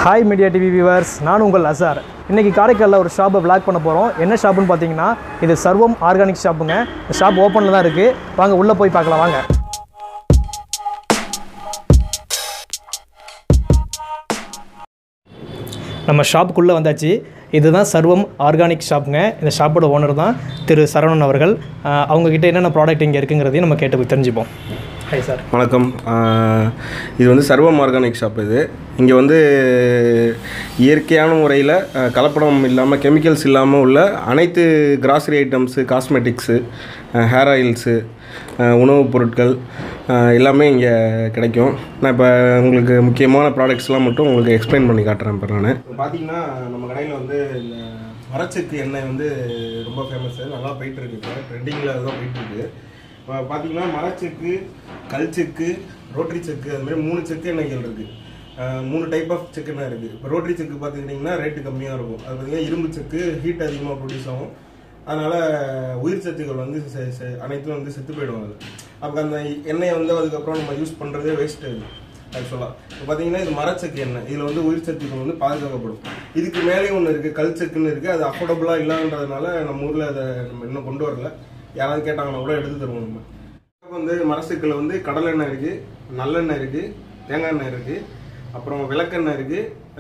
Hi media TV viewers நான் உங்கள் அசார் இன்றைக்கி காரைக்காலில் ஒரு ஷாப்பை விளாக் பண்ண போகிறோம் என்ன ஷாப்புன்னு பார்த்தீங்கன்னா இது சர்வம் ஆர்கானிக் ஷாப்புங்க இந்த ஷாப் ஓப்பனில் தான் இருக்குது வாங்க உள்ளே போய் பார்க்கலாம் வாங்க நம்ம ஷாப்புக்குள்ளே வந்தாச்சு இதுதான் சர்வம் ஆர்கானிக் ஷாப்புங்க இந்த ஷாப்போட ஓனர் தான் திரு சரவணன் அவர்கள் ஆஹ் அவங்கக்கிட்ட என்னென்ன ப்ராடக்ட் இங்கே இருக்குங்கிறதையும் நம்ம கேட்டு போய் தெரிஞ்சுப்போம் ஹாய் சார் வணக்கம் ஆஹ் இது வந்து சர்வம் ஆர்கானிக் ஷாப் இது இங்கே வந்து இயற்கையான முறையில் ஆஹ் கலப்படம் இல்லாமல் கெமிக்கல்ஸ் இல்லாமல் உள்ள அனைத்து grocery items cosmetics hair oils உணவுப் பொருட்கள் ஆஹ் எல்லாமே இங்கே கிடைக்கும் நான் இப்போ உங்களுக்கு முக்கியமான ப்ராடக்ட்ஸ்லாம் மட்டும் உங்களுக்கு எக்ஸ்பிளைன் பண்ணி காட்டுறேன் இப்போ நான் பார்த்தீங்கன்னா நம்ம கடையில் வந்து இந்த மரச்செக்கு எண்ணெய் வந்து ரொம்ப ஃபேமஸ்ஸு நல்லா போயிட்டுருக்கு இப்போ ட்ரெண்டிங்கில் அதுதான் போயிட்டுருக்கு இப்போ பார்த்தீங்கன்னா மரச்செக்கு கல் செக்கு ரோட்டரி செக்கு அது மாதிரி மூணு செக்கு எண்ணெய்கள் இருக்குது மூணு டைப் ஆஃப் செக்கு எண்ணெய் இருக்குது இப்போ ரோட்டரி செக்கு பார்த்துக்கிட்டிங்கன்னா ரேட்டு கம்மியாக இருக்கும் அது பார்த்தீங்கன்னா இரும்பு செக்கு ஹீட் அதிகமாக ப்ரொடியூஸ் ஆகும் அதனால் உயிர் சத்துக்கள் வந்து செ- செ- அனைத்தும் வந்து செத்து போயிடும் அது அப்போ அந்த எண்ணெயை வந்து அதுக்கப்புறம் நம்ம யூஸ் பண்ணுறதே வேஸ்ட்டு ஆக்சுவலாக இப்போ பார்த்தீங்கன்னா இது மரச்செக்கு எண்ணெய் இதில் வந்து உயிர் சத்துக்கள் வந்து பாதுகாக்கப்படும் இதுக்கு மேலேயும் ஒன்று இருக்குது கல் செக்குன்னு இருக்குது அது அஃபோர்டபுளாக இல்லைன்றதுனால நம்ம ஊரில் அதை நம்ம இன்னும் கொண்டு வரல யாராவது கேட்டாங்கன்னா கூட எடுத்து தருவோம் நம்ம இப்போ வந்து மரசுக்கில் வந்து கடலெண்ணெய் இருக்குது நல்லெண்ணெய் இருக்குது தேங்காய் எண்ணெய் இருக்குது அப்புறம் விளக்கெண்ணெய் இருக்குது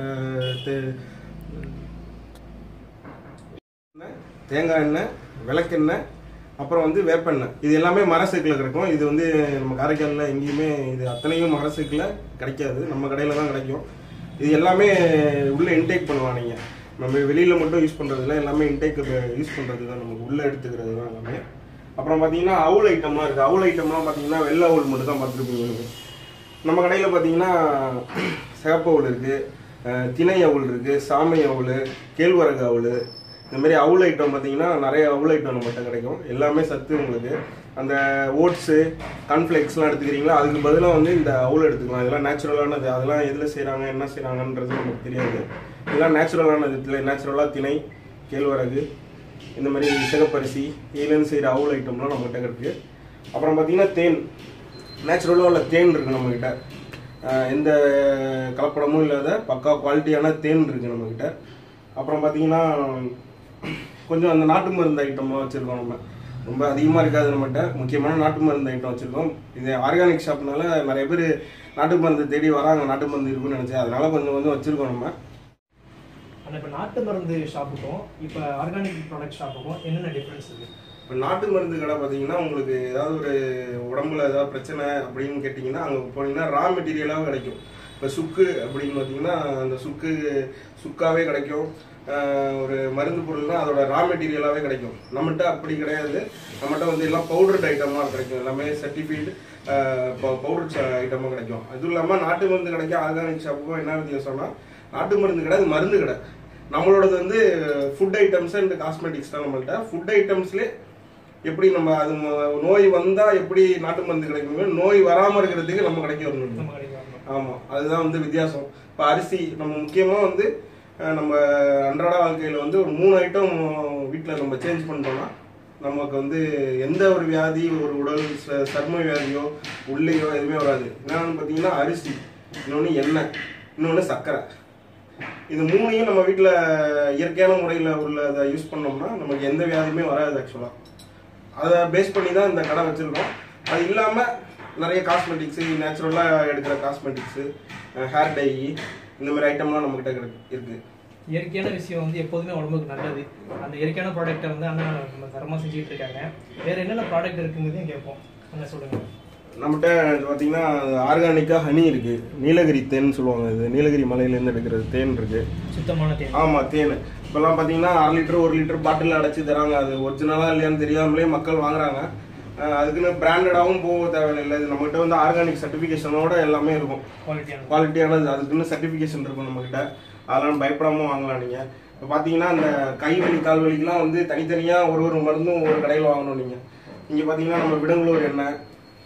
தேங்காய் எண்ணெய் விளக்கெண்ணெய் அப்புறம் வந்து வேப்பெண்ணெய் இது எல்லாமே மரசுக்கில் கிடைக்கும் இது வந்து நம்ம காரைக்காலில் எங்கேயுமே இது அத்தனையும் மரசுக்கில் கிடைக்காது நம்ம கடையில் தான் கிடைக்கும் இது எல்லாமே உள்ளே இன்டேக் பண்ணலாம் நீங்கள் நம்ம வெளியில் மட்டும் யூஸ் பண்ணுறதில்ல எல்லாமே இன்டேக் யூஸ் பண்ணுறது தான் நமக்கு உள்ளே எடுத்துக்கிறது தான் எல்லாமே அப்புறம் பார்த்தீங்கன்னா அவுல் ஐட்டம்லாம் இருக்குது அவுல் ஐட்டம்லாம் பார்த்தீங்கன்னா வெள்ளை அவுல் மட்டும் தான் பார்த்துருப்பீங்க உங்களுக்கு நம்ம கடையில் பார்த்தீங்கன்னா சிகப்பு அவுல் இருக்குது திணை அவுல் இருக்குது சாமை அவுல் கேழ்வரகு அவுல் இந்த மாதிரி அவுல் ஐட்டம் பார்த்தீங்கன்னா நிறைய அவுல் ஐட்டம் நம்மகிட்ட கிடைக்கும் எல்லாமே சத்து உங்களுக்கு அந்த ஓட்ஸு கார்ன்ஃப்ளேக்ஸ்லாம் எடுத்துக்கிறீங்களா அதுக்கு பதிலாக வந்து இந்த அவுல் எடுத்துக்கலாம் இதெல்லாம் நேச்சுரலானது அதெல்லாம் எதில் செய்கிறாங்க என்ன செய்கிறாங்கன்றது நமக்கு தெரியாது இதெல்லாம் நேச்சுரலானது நேச்சுரலாக திணை கேழ்வரகு இந்த மாதிரி சிகப்பரிசி இதுலேருந்து செய்கிற அவுல் ஐட்டம்லாம் நம்மகிட்ட இருக்குது அப்புறம் பார்த்தீங்கன்னா தேன் நேச்சுரலாக உள்ள தேன் இருக்குது நம்மக்கிட்ட ஆஹ் எந்த கலப்படமும் இல்லாத பக்கா குவாலிட்டியான தேன் இருக்குது நம்மக்கிட்ட அப்புறம் பார்த்தீங்கன்னா கொஞ்சம் அந்த நாட்டு மருந்து ஐட்டம்லாம் வச்சுருக்கோம் நம்ம ரொம்ப அதிகமாக இருக்காது நம்மகிட்ட முக்கியமான நாட்டு மருந்து ஐட்டம் வச்சுருக்கோம் இது ஆர்கானிக் ஷாப்னால நிறைய பேர் நாட்டு மருந்து தேடி வராங்க நாட்டு மருந்து இருக்குன்னு நினச்சி அதனால கொஞ்சம் கொஞ்சம் வச்சுருக்கோம் நம்ம ஆனால் இப்போ நாட்டு மருந்து ஷாப்புக்கும் இப்போ ஆர்கானிக் ப்ராடக்ட் ஷாப்புக்கும் என்னென்ன டிஃப்ரென்ஸ் இருக்குது இப்போ நாட்டு மருந்து கடை பார்த்தீங்கன்னா உங்களுக்கு ஏதாவது ஒரு உடம்புல ஏதாவது பிரச்சனை அப்படின்னு கேட்டிங்கன்னா அங்கே போனீங்கன்னா ரா மெட்டீரியலாகவும் கிடைக்கும் இப்போ சுக்கு அப்படின்னு பார்த்தீங்கன்னா அந்த சுக்கு சுக்காவே கிடைக்கும் ஆஹ் ஒரு மருந்து பொருள்னா அதோட ரா மெட்டீரியலாகவே கிடைக்கும் நம்மகிட்ட அப்படி கிடையாது நம்மகிட்ட வந்து எல்லாம் பவுடர்ட் ஐட்டமாக கிடைக்கும் எல்லாமே சர்டிஃபைடு பவுடர் ஐட்டமாக கிடைக்கும் அதுவும் இல்லாமல் நாட்டு மருந்து கிடைக்க ஆர்கானிக் ஷாப்புக்கும் என்ன வித்தியாசம்னா நாட்டு மருந்து கடை அது மருந்து கடை நம்மளோடது வந்து ஃபுட் ஐட்டம்ஸ் அண்ட் காஸ்மெட்டிக்ஸ் தான் நம்மள்ட்ட ஃபுட் ஐட்டம்ஸ்லேயே எப்படி நம்ம அது ம- நோய் வந்தா எப்படி நாட்டு மருந்து கிடைக்குமோ நோய் வராம இருக்கிறதுக்கு நம்ம கடைக்கு வரணும் நம்ம கடைக்கு வரணும் ஆமா அதுதான் வந்து வித்தியாசம் இப்போ அரிசி நம்ம முக்கியமா வந்து அஹ், நம்ம அன்றாட வாழ்க்கையில வந்து ஒரு மூணு ஐட்டம் வீட்டில் நம்ம சேஞ்ச் பண்ணிட்டோம்னா நமக்கு வந்து எந்த ஒரு வியாதி ஒரு உடல் ச- சர்ம வியாதியோ உள்ளேயோ எதுவுமே வராது என்னன்னு பார்த்தீங்கன்னா அரிசி இன்னொன்று எண்ணெய் இன்னொன்று சர்க்கரை இது மூணையும் நம்ம வீட்டில் இயற்கையான முறையில் உள்ளதை யூஸ் பண்ணோம்னா நமக்கு எந்த வியாதியுமே வராது ஆக்சுவலாக அதை பேஸ் பண்ணி தான் இந்த கடை வச்சுருக்கோம் அது இல்லாமல் நிறைய காஸ்மெட்டிக்ஸு நேச்சுரலாக எடுக்கிற காஸ்மெட்டிக்ஸு ஹேர் டை இந்த மாதிரி ஐட்டம்லாம் நம்மக்கிட்ட கிடைக்கு இருக்குது இயற்கையான விஷயம் வந்து எப்போதுமே உடம்புக்கு நல்லது அந்த இயற்கையான ப்ராடக்ட்டை வந்து அண்ணா நம்ம தரமாக செஞ்சுட்டு இருக்காங்க வேற என்னென்ன ப்ராடக்ட் இருக்குங்கிறதையும் கேட்போம் அண்ணா சொல்லுங்க நம்மகிட்ட பார்த்தீங்கன்னா ஆர்கானிக்காக ஹனி இருக்குது நீலகிரி தேன் சொல்லுவாங்க இது நீலகிரி மலையிலேருந்து எடுக்கிறது தேன் இருக்குது சுத்தமான தேன் ஆமாம் தேன் இப்போல்லாம் பார்த்தீங்கன்னா அரை லிட்டர் ஒரு லிட்டர் பாட்டில் அடைச்சி தராங்க அது ஒரிஜினலாக இல்லையான்னு தெரியாமலே மக்கள் வாங்குறாங்க அஹ் அதுக்குன்னு பிராண்டடாகவும் போக தேவையில்லை இது நம்மகிட்ட வந்து ஆர்கானிக் சர்டிஃபிகேஷனோட எல்லாமே இருக்கும் குவாலிட்டியான குவாலிட்டியானது அதுக்குன்னு சர்டிஃபிகேஷன் இருக்கும் நம்மகிட்ட அதெல்லாம் பயப்படாம வாங்கலாம் நீங்கள் இப்போ பார்த்தீங்கன்னா அந்த கை வலி கால் வலிக்கெல்லாம் வந்து தனித்தனியாக ஒரு ஒரு மருந்தும் ஒரு கடையில் வாங்கணும் நீங்கள் இங்கே பார்த்தீங்கன்னா நம்ம விடங்களூர் எண்ணெய்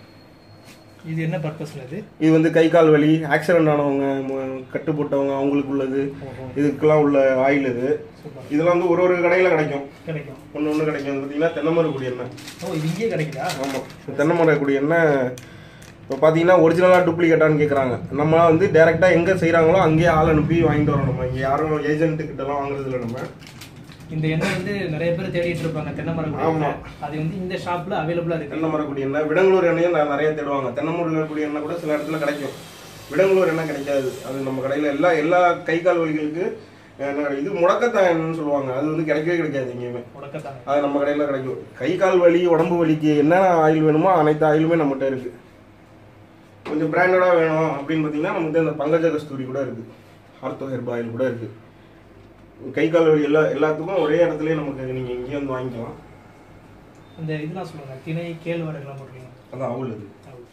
இது என்ன பர்பஸ்ல இது இது வந்து கை கால் வலி ஆக்சிடென்ட் ஆனவங்க ம- கட்டு போட்டவங்க அவங்களுக்கு உள்ளது ஓஹோ இதுக்கெல்லாம் உள்ள ஆயில் இது சூப்பர் இதெல்லாம் வந்து ஒரு ஒரு கடையில் கிடைக்கும் கிடைக்கும் ஒன்று ஒன்று கிடைக்கும் இது பார்த்தீங்கன்னா தென்னைமரம் குடி எண்ணெய் ஓ இது இங்கேயே கிடைக்குதா ஆமாம் தென்னைமரம் குடி எண்ணெய் இப்போ பார்த்தீங்கன்னா ஒரிஜினலாக டூப்ளிகேட்டான்னு கேட்குறாங்க நம்ம வந்து டேரெக்டாக எங்கே செய்கிறாங்களோ அங்கேயே ஆள் அனுப்பி வாங்கிட்டு வரோம் நம்ம இங்கே யாரும் ஏஜென்ட்டு கிட்டலாம் வாங்குறது இல்லை நம்ம இந்த எண்ணெய் வந்து நிறைய பேர் தேடிட்டு இருப்பாங்க தென்னை மரம் ஆமா. அது வந்து இந்த ஷாப்ல அவைலபிளா இருக்கு தென்னை மரக்குடி எண்ணெய் விடங்களூர் எண்ணெயும் நான் நிறைய தேடுவாங்க தென்னை மரக்குடி எண்ணெய் கூட சில இடத்துல கிடைக்கும் விடங்களூர் எண்ணெய் கிடைக்காது அது நம்ம கடையில் எல்லா எல்லா கை கால் வலிகளுக்கு என்ன கிடைக்கும்? இது முடக்கத்தான் எண்ணெய்னு சொல்லுவாங்க அது வந்து கிடைக்கவே கிடைக்காது எங்கேயுமே முடக்கத்தாங்க அது நம்ம கடையில் கிடைக்கும் கை கால் வலி உடம்பு வலிக்கு என்னென்ன ஆயில் வேணுமோ அனைத்து ஆயிலுமே நம்மகிட்ட இருக்கு கொஞ்சம் பிராண்டடாக வேணும் அப்படின்னு பார்த்தீங்கன்னா நம்மகிட்ட இந்த பங்கஜ கஸ்தூரி கூட இருக்கு ஆர்த்தோ ஹெர்ப் ஆயில் கூட இருக்கு கை கால் வலி எல்லா எல்லாத்துக்கும் ஒரே இடத்துலயே நமக்கு நீங்கள் இங்கேயே வந்து வாங்கிக்கலாம் இந்த இதெல்லாம் சொல்லுங்க திணை கேழ்வரகுலாம் போடுறீங்க அதான் அவள் இது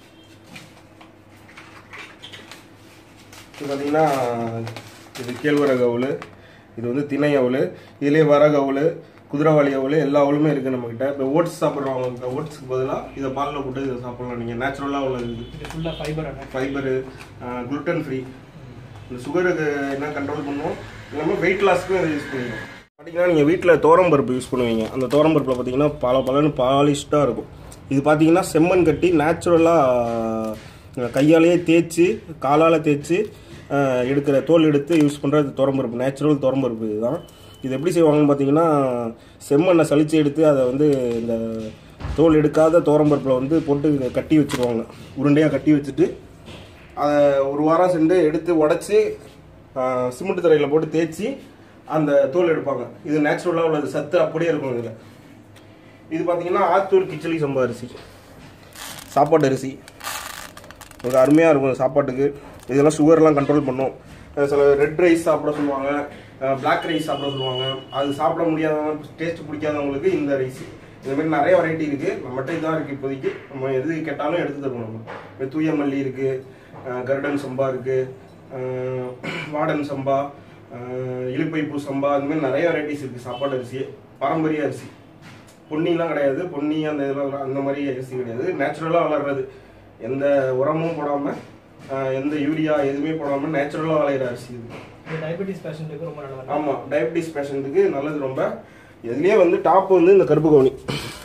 இது பார்த்தீங்கன்னா இது கேழ்வரகு அவல் இது வந்து திணை அவல் இதுலேயே வரகு அவல் குதிரைவாளி அவல் எல்லா அவலுமே இருக்குது நம்மக்கிட்ட இப்போ ஓட்ஸ் சாப்பிட்றவங்க ஓட்ஸ்க்கு பதிலாக இதை பாலில் போட்டு இதை சாப்பிட்லாம் நீங்கள் நேச்சுரலாக உள்ளது இது இது ஃபுல்லா ஃபைபர் அண்ணா ஃபைபரு குளுட்டன் ஃப்ரீ இந்த சுகருக்கு என்ன கண்ட்ரோல் பண்ணுவோம் எல்லாமே வெயிட் லாஸ்க்கும் இதை யூஸ் பண்ணிக்கலாம் பார்த்தீங்கன்னா நீங்கள் வீட்டில் தோரம் பருப்பு யூஸ் பண்ணுவீங்க அந்த தோரம் பருப்பில் பார்த்தீங்கன்னா பல பலன்னு பாலிஷ்டாக இருக்கும் இது பார்த்தீங்கன்னா செம்மண் கட்டி நேச்சுரலாக கையாலேயே தேய்ச்சி காலால் தேய்ச்சி அஹ், எடுக்கிற தோல் எடுத்து யூஸ் பண்ணுறது தோரம் பருப்பு நேச்சுரல் தோரம் பருப்பு இதுதான் இது எப்படி செய்வாங்கன்னு பார்த்தீங்கன்னா செம்மண்ணை சலிச்சு எடுத்து அதை வந்து இந்த தோல் எடுக்காத தோரம் பருப்பில் வந்து போட்டு கட்டி வச்சுருவாங்க உருண்டையாக கட்டி வச்சுட்டு அதை ஒரு வாரம் சென்று எடுத்து உடச்சி சிமெண்ட் தரையில் போட்டு தேய்ச்சி அந்த தோல் எடுப்பாங்க இது நேச்சுரலாக உள்ளது சத்து அப்படியே இருக்கும் இதில் இது பார்த்தீங்கன்னா ஆத்தூர் கிச்சலி சம்பா அரிசி சாப்பாட்டு அரிசி உங்களுக்கு அருமையாக இருக்கும் சாப்பாட்டுக்கு இதெல்லாம் சுகர்லாம் கண்ட்ரோல் பண்ணும் அஹ் சில ரெட் ரைஸ் சாப்பிட சொல்லுவாங்க பிளாக் ரைஸ் சாப்பிட சொல்லுவாங்க அது சாப்பிட முடியாதவங்க டேஸ்ட் பிடிக்காதவங்களுக்கு இந்த ரைஸ் இந்த மாதிரி நிறைய வெரைட்டி இருக்குது நம்மகிட்ட இதான் இருக்குது இப்போதைக்கு நம்ம எது கேட்டாலும் எடுத்து தருவோம் நம்ம இப்போ தூய மல்லி இருக்குது கருடன் சம்பா இருக்குது வாடன் சம்பா அஹ் இலுப்பைப்பூ சம்பா இந்த மாதிரி நிறைய வெரைட்டிஸ் இருக்குது சாப்பாடு அரிசி பாரம்பரிய அரிசி பொன்னிலாம் கிடையாது பொன்னி அந்த இதெல்லாம் வர- அந்த மாதிரி அரிசி கிடையாது நேச்சுரலாக வளர்றது எந்த உரமும் போடாமல் எந்த யூரியா எதுவுமே போடாமல் நேச்சுரலாக விளையிற அரிசி இது இது டயபெட்டிஸ் பேஷண்ட்டுக்கு ரொம்ப நல்லது ஆமாம் டயபிட்டிஸ் பேஷண்ட்டுக்கு நல்லது ரொம்ப இதுலேயே வந்து டாப் வந்து இந்த கருப்பு கவுனி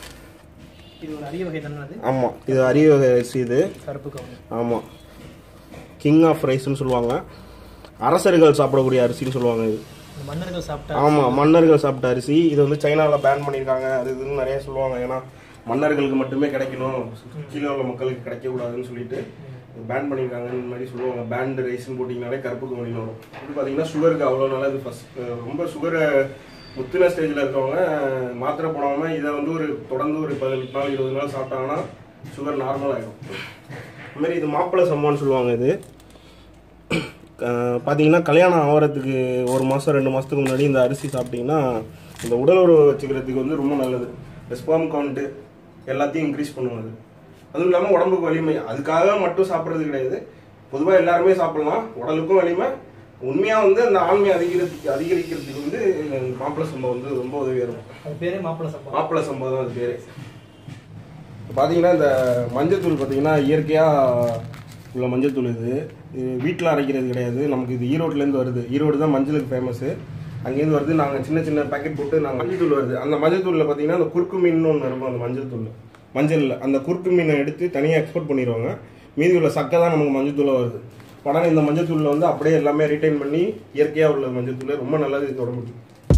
இது ஒரு அரிய வகை தானே அது ஆமாம் இது அரிய வகை அரிசி இது கருப்பு கவுனி ஆமாம் கிங் ஆஃப் ரைஸ்னு சொல்லுவாங்க அரசர்கள் சாப்பிடக்கூடிய அரிசின்னு சொல்லுவாங்க இது இந்த மன்னர்கள் சாப்பிட்டா ஆமாம் மன்னர்கள் சாப்பிட்ட அரிசி இது வந்து சைனாவில் பேன் பண்ணியிருக்காங்க அது இதுன்னு நிறைய சொல்லுவாங்க ஏன்னா மன்னர்களுக்கு மட்டுமே கிடைக்கணும் கீழே உள்ள மக்களுக்கு கிடைக்கக்கூடாதுன்னு சொல்லிட்டு பேன் பண்ணியிருக்காங்க இந்த மாதிரி சொல்லுவாங்க பேண்ட் ரைஸ்னு போட்டிங்கனாலே கருப்பு கவனின்னு வரும் இது பார்த்தீங்கன்னா சுகருக்கு அவ்வளோ நல்லது ஃபஸ்ட் ரொம்ப சுகரை முத்தின ஸ்டேஜில் இருக்கவங்க மாத்திரை போடாமல் இதை வந்து ஒரு தொடர்ந்து ஒரு பதினெட்டு நாள் இருபது நாள் சாப்பிட்டாங்கன்னா சுகர் நார்மல் ஆகிடும் இந்த மாதிரி இது மாப்பிள்ளை சம்மான்னு சொல்லுவாங்க இது அஹ் பார்த்தீங்கன்னா கல்யாணம் ஆகிறதுக்கு ஒரு மாதம் ரெண்டு மாதத்துக்கு முன்னாடி இந்த அரிசி சாப்பிட்டீங்கன்னா இந்த உடல் உறவு வச்சுக்கிறதுக்கு வந்து ரொம்ப நல்லது ஸ்பாம் கவுண்ட்டு எல்லாத்தையும் இன்க்ரீஸ் பண்ணும் அது அதுவும் இல்லாமல் உடம்புக்கு வலிமை அதுக்காக மட்டும் சாப்பிட்றது கிடையாது பொதுவாக எல்லாருமே சாப்பிடலாம் உடலுக்கும் வலிமை உண்மையாக வந்து அந்த ஆண்மை அதிகரிக்கிறதுக்கு அதிகரிக்கிறதுக்கு வந்து மாப்பிள்ளை சம்பவம் வந்து ரொம்ப உதவியாக இருக்கும் அது பேரே மாப்பிள்ளை சம்பா மாப்பிள்ளை சம்பவம் தான் அது பேர் பார்த்தீங்கன்னா இந்த மஞ்சத்தூள் பார்த்தீங்கன்னா இயற்கையாக உள்ள மஞ்சத்தூள் இது இது வீட்டில் அரைக்கிறது கிடையாது நமக்கு இது ஈரோட்லேருந்து வருது ஈரோடு தான் மஞ்சளுக்கு ஃபேமஸு அங்கேருந்து வருது நாங்கள் சின்ன சின்ன பேக்கெட் போட்டு நாங்கள் மஞ்சத்தூள் வருது அந்த மஞ்சத்தூளில் பார்த்தீங்கன்னா அந்த குறுக்கு மீன் ஒன்று இருக்கும் அந்த மஞ்சள் தூள் மஞ்சளில் அந்த குறுக்கு மீனை எடுத்து தனியாக எக்ஸ்போர்ட் பண்ணிடுவாங்க மீதி உள்ள சக்கை தான் நமக்கு மஞ்சத்தூளாக வருது உடனே இந்த மஞ்சத்தூளில் வந்து அப்படியே எல்லாமே ரிட்டைன் பண்ணி இயற்கையாக உள்ள மஞ்சத்தூள் ரொம்ப நல்லது இது உடம்புக்கு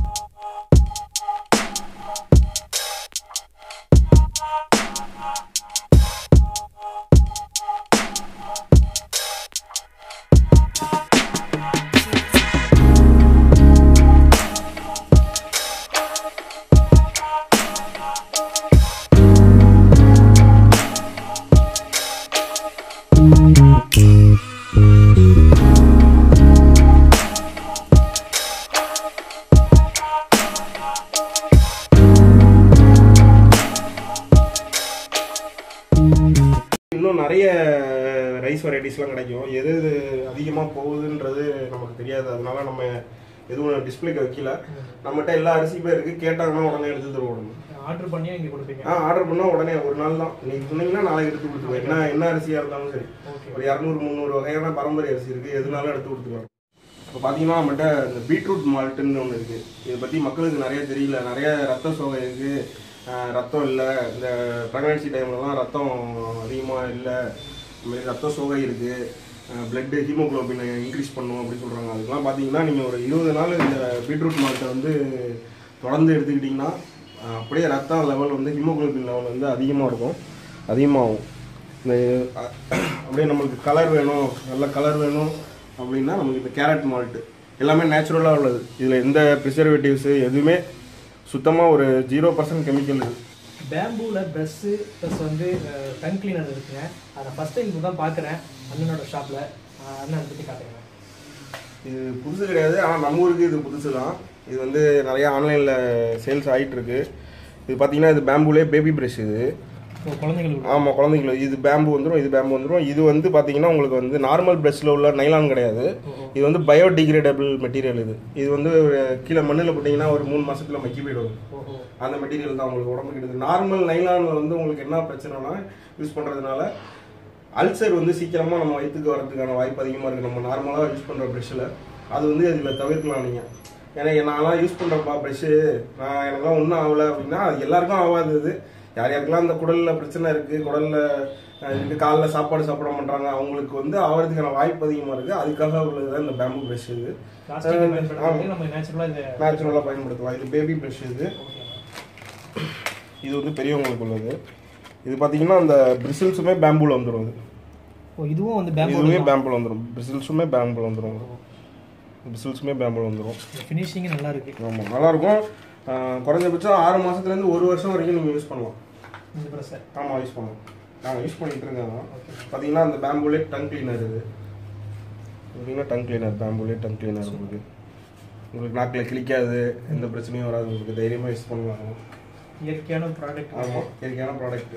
இன்னும் நிறைய ரைஸ் வெரைட்டிஸ்லாம் கிடைக்கும் எது எது அதிகமாக போகுதுன்றது நமக்கு தெரியாது அதனால நம்ம எதுவும் டிஸ்பிளேக்கு வைக்கல நம்மகிட்ட எல்லா அரிசியுமே இருக்குது கேட்டாங்கன்னா உடனே எடுத்து தருவோம் நம்ம ஆர்டர் பண்ணியே இங்கே கொடுப்பீங்க ஆ ஆர்டர் பண்ணால் உடனே ஒரு நாள் தான் நீங்கள் சொன்னீங்கன்னா நாளைக்கு எடுத்து கொடுத்துருவோம் என்ன என்ன அரிசியாக இருந்தாலும் சரி ஓகே ஒரு இரநூறு முந்நூறு வகையான பாரம்பரிய அரிசி இருக்குது எதுனாலும் எடுத்து கொடுத்துருவோம் இப்போ பார்த்தீங்கன்னா நம்மகிட்ட இந்த பீட்ரூட் மால்ட்டுன்னு ஒன்று இருக்குது இதை பற்றி மக்களுக்கு நிறைய தெரியல நிறைய ரத்த சோகை இருக்குது ரத்தம் இல்லை இந்த ப்ரெக்னன்சி டைம்லலாம் ரத்தம் அதிகமாக இல்லை இந்த மாதிரி ரத்த சோகை இருக்குது பிளட்டு ஹீமோகுளோபின் இன்க்ரீஸ் பண்ணும் அப்படின்னு சொல்கிறாங்க அதுக்கெல்லாம் பார்த்தீங்கன்னா நீங்கள் ஒரு இருபது நாள் இந்த பீட்ரூட் மால்ட்டை வந்து தொடர்ந்து எடுத்துக்கிட்டிங்கன்னா அஹ், அப்படியே ரத்த லெவல் வந்து ஹீமோகுளோபின் லெவல் வந்து அதிகமாக இருக்கும் அதிகமாகும் இந்த அஹ், அப்படியே நம்மளுக்கு கலர் வேணும் நல்ல கலர் வேணும் அப்படின்னா நமக்கு இந்த கேரட் மால்ட்டு எல்லாமே நேச்சுரலாக உள்ளது இதில் எந்த ப்ரிசர்வேட்டிவ்ஸு எதுவுமே சுத்தமாக ஒரு ஜீரோ பர்சன்ட் கெமிக்கல் இருக்குது பேம்பூவில் ப்ரெஷ்ஷு ப்ளஸ் வந்து டங் கிளீனர் இருக்குங்க அதை ஃபஸ்ட் டைம் இப்போ தான் பார்க்குறேன் அண்ணனோட ஷாப்பில் அண்ணன் அதை பற்றி காட்டுங்க இது புதுசு கிடையாது ஆனால் நம்ம ஊருக்கு இது புதுசு தான் இது வந்து நிறையா ஆன்லைனில் சேல்ஸ் ஆகிட்டு இருக்கு இது பார்த்தீங்கன்னா இது பேம்பூலே பேபி ப்ரஷ் இது இப்போ குழந்தைங்களுக்கு ஆமாம் குழந்தைங்களுக்கு இது பேம்பு வந்துடும் இது பேம்பு வந்துடும் இது வந்து பார்த்தீங்கன்னா உங்களுக்கு வந்து நார்மல் ப்ரஷ்ல உள்ள நைலான் கிடையாது இது வந்து பயோடிகிரேடபிள் மெட்டீரியல் இது இது வந்து ஒரு கீழே மண்ணில் போட்டிங்கன்னா ஒரு மூணு மாசத்துல மக்கி போயிடும் ஓஹோ அந்த மெட்டீரியல் தான் உங்களுக்கு உடம்புக்கு எடுக்குது நார்மல் நைலானில் வந்து உங்களுக்கு என்ன பிரச்சனைனா யூஸ் பண்ணுறதுனால அல்சர் வந்து சீக்கிரமாக நம்ம வயிற்றுக்கு வரதுக்கான வாய்ப்பு அதிகமாக இருக்குது நம்ம நார்மலாக யூஸ் பண்ணுற ப்ரெஷ்ஷில் அது வந்து அதில் தவிர்க்கலாம் நீங்கள் ஏன்னா நான்லாம் யூஸ் பண்ணுறப்பா ப்ரெஷ்ஷு நான் எனக்குலாம் ஒன்றும் ஆகலை அப்படின்னா அது எல்லாருக்கும் ஆகாது இது யார் யாருக்கெல்லாம் அந்த குடலில் பிரச்சனை இருக்குது குடலில் இதுக்கு காலைல சாப்பாடு சாப்பிட மாட்டாங்க அவங்களுக்கு வந்து ஆகிறதுக்கான வாய்ப்பு அதிகமாக இருக்குது அதுக்காக உள்ளது தான் இந்த பேம்பு ப்ரெஷ் இது பிளாஸ்டிக் பயன்படுத்தி நம்ம நேச்சுரலாக இதை நேச்சுரலாக பயன்படுத்தலாம் இது பேபி ப்ரெஷ் இது இது வந்து பெரியவங்களுக்கு உள்ளது இது பார்த்தீங்கன்னா அந்த பிரிசில்ஸுமே பேம்பூல வந்துடும் இது ஓ இதுவும் வந்து பேம்பூ இதுவுமே பேம்பூல வந்துடும் பிரிசில்ஸுமே பேம்பூல வந்துடும் பிரிசில்ஸுமே பேம்பூல வந்துடும் ஃபினிஷிங் நல்லா இருக்கு ஆமாம் நல்லாயிருக்கும் குறைஞ்சபட்சம் ஆறு மாதத்துலேருந்து ஒரு வருஷம் வரைக்கும் நீங்கள் யூஸ் பண்ணலாம் இந்த ப்ரெஸ்ஸை ஆமாம் யூஸ் பண்ணலாம் நாங்கள் யூஸ் பண்ணிட்டு இருக்கோம் பார்த்தீங்கன்னா அந்த பேம்பூலே டங் கிளீனர் இது பார்த்தீங்கன்னா டங் கிளீனர் பேம்பூலே டங் கிளீனர் உங்களுக்கு உங்களுக்கு நாக்கில் கிளிக்காது எந்த பிரச்சனையும் வராது உங்களுக்கு தைரியமாக யூஸ் பண்ணலாம் இயற்கையான ப்ராடக்ட் ஆமாம் இயற்கையான ப்ராடக்ட்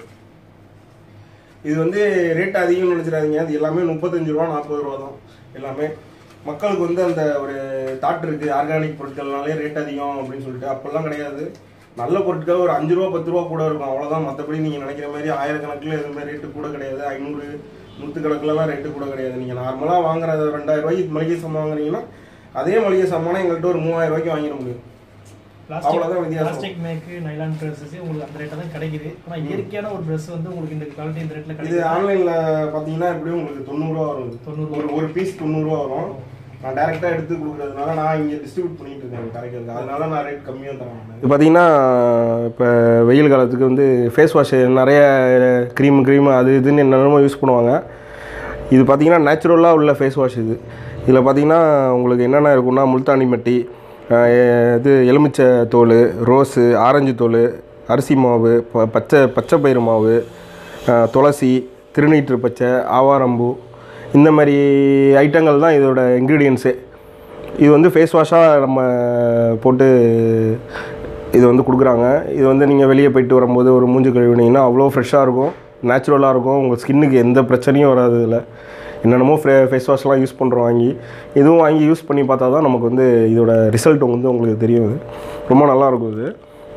இது வந்து ரேட் அதிகம்னு நினச்சிடாதீங்க அது எல்லாமே முப்பத்தஞ்சு ரூபா நாற்பது ரூபா தான் எல்லாமே மக்களுக்கு வந்து அந்த ஒரு தாட் இருக்குது ஆர்கானிக் பொருட்கள்னாலே ரேட் அதிகம் அப்படின்னு சொல்லிட்டு அப்போல்லாம் கிடையாது நல்ல பொருட்கள் ஒரு அஞ்சு ரூபா பத்து ரூபா கூட இருக்கும் அவ்வளோதான் மற்றபடி நீங்கள் நினைக்கிற மாதிரி ஆயிரக்கணக்கில் எதுவுமே ரேட்டு கூட கிடையாது ஐநூறு நூற்றுக்கணக்கிலலாம் ரேட்டு கூட கிடையாது நீங்கள் நார்மலாக வாங்குற ரெண்டாயிரம் ரூபாய்க்கு மளிகை சாமான் வாங்குறீங்கன்னா அதே மளிகை சாமானை எங்கள்கிட்ட ஒரு மூவாயிரம் ரூபாய்க்கு வாங்கிட முடியும் அவ்வளவுதான் வித்தியாசம். பிளாஸ்டிக் மேக்கு நைலான் ப்ரெஸ்ஸஸ் உங்களுக்கு அந்த ரேட்டை தான் கிடைக்குது ஆனால் இயற்கையான ஒரு ப்ரெஸ் வந்து உங்களுக்கு இந்த குவாலிட்டி இந்த ரேட்டில் இது கிடைக்குது ஆன்லைன்ல பாத்தீங்கன்னா எப்படியும் உங்களுக்கு தொண்ணூறுரூவா வரும் இது. தொண்ணூறு ஒரு ஒரு பீஸ் தொண்ணூறுரூவா வரும் நான் டேரெக்டாக எடுத்து கொடுக்குறதுனால நான் இங்கே டிஸ்ட்ரிபியூட் பண்ணிட்டு இருக்கேன் கரைக்கிறது அதனால நான் ரேட் கம்மியாக தரேன் இது பார்த்தீங்கன்னா இப்போ வெயில் காலத்துக்கு வந்து ஃபேஸ் வாஷ் நிறைய க்ரீம் க்ரீம் அது இதுன்னு என்னென்னமோ யூஸ் பண்ணுவாங்க இது பார்த்தீங்கன்னா நேச்சுரலாக உள்ள ஃபேஸ் வாஷ் இது இதில் பார்த்தீங்கன்னா உங்களுக்கு என்னென்ன இருக்குன்னா முல்தானி மட்டி அஹ், இது எலுமிச்சை தோல் ரோஸு ஆரஞ்சு தோல் அரிசி மாவு ப- பச்சை பச்சை பயிறு மாவு அஹ், துளசி திருநீற்று பச்சை ஆவாரம்பூ இந்த மாதிரி ஐட்டங்கள் தான் இதோட இன்க்ரீடியன்ஸே இது வந்து ஃபேஸ் வாஷாக நம்ம போட்டு இது வந்து கொடுக்குறாங்க இது வந்து நீங்கள் வெளியே போயிட்டு வரும்போது ஒரு மூஞ்சி கழுவினீங்கன்னா அவ்வளோ ஃப்ரெஷ்ஷாக இருக்கும் நேச்சுரலாக இருக்கும் உங்கள் ஸ்கின்னுக்கு எந்த பிரச்சனையும் வராது இதில் என்னென்னமோ ஃபே ஃபேஸ் வாஷ்லாம் யூஸ் பண்ணுறோம் வாங்கி இதுவும் வாங்கி யூஸ் பண்ணி பார்த்தா தான் நமக்கு வந்து இதோட ரிசல்ட் வந்து உங்களுக்கு தெரியும் இது ரொம்ப நல்லாயிருக்கும் இது